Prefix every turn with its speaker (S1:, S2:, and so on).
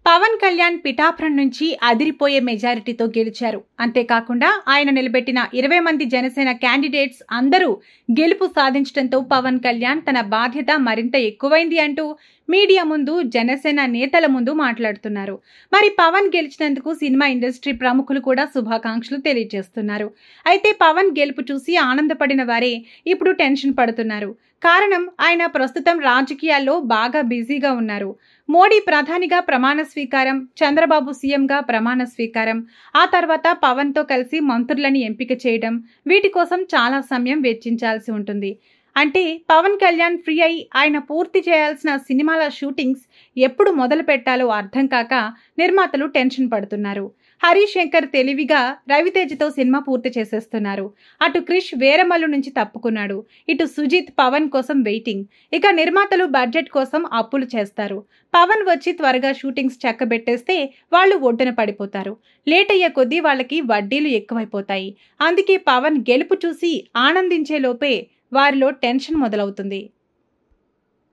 S1: పవన్ కళ్యాణ్ పిఠాపురం నుంచి అదిరిపోయే మెజారిటీతో గెలిచారు అంతేకాకుండా ఆయన నిలబెట్టిన ఇరవై మంది జనసేన క్యాండిడేట్స్ అందరూ గెలుపు సాధించడంతో పవన్ కళ్యాణ్ తన బాధ్యత మరింత ఎక్కువైంది అంటూ మీడియా ముందు జనసేన నేతల ముందు మాట్లాడుతున్నారు మరి పవన్ గెలిచినందుకు సినిమా ఇండస్ట్రీ ప్రముఖులు కూడా శుభాకాంక్షలు తెలియజేస్తున్నారు అయితే పవన్ గెలుపు చూసి ఆనందపడిన వారే ఇప్పుడు టెన్షన్ పడుతున్నారు కారణం ఆయన ప్రస్తుతం రాజకీయాల్లో బాగా బిజీగా ఉన్నారు మోడీ ప్రధానిగా ప్రమాణ స్వీకారం చంద్రబాబు సీఎంగా ప్రమాణ స్వీకారం ఆ తర్వాత పవన్తో కలిసి మంత్రులని ఎంపిక చేయడం వీటి కోసం చాలా సమయం వెచ్చించాల్సి ఉంటుంది అంటే పవన్ కళ్యాణ్ ఫ్రీ అయి ఆయన పూర్తి చేయాల్సిన సినిమాల షూటింగ్స్ ఎప్పుడు మొదలు పెట్టాలో అర్థం కాక నిర్మాతలు టెన్షన్ పడుతున్నారు హరీష్ శంకర్ తెలివిగా రవితేజతో సినిమా పూర్తి చేసేస్తున్నారు అటు క్రిష్ వేరమల్లు నుంచి తప్పుకున్నాడు ఇటు సుజిత్ పవన్ కోసం వెయిటింగ్ ఇక నిర్మాతలు బడ్జెట్ కోసం అప్పులు చేస్తారు పవన్ వచ్చి త్వరగా షూటింగ్స్ చక్కబెట్టేస్తే వాళ్ళు ఒడ్డున పడిపోతారు లేట్ అయ్యే కొద్దీ వాళ్ళకి వడ్డీలు ఎక్కువైపోతాయి అందుకే పవన్ గెలుపు చూసి ఆనందించే లోపే వారిలో టెన్షన్ మొదలవుతుంది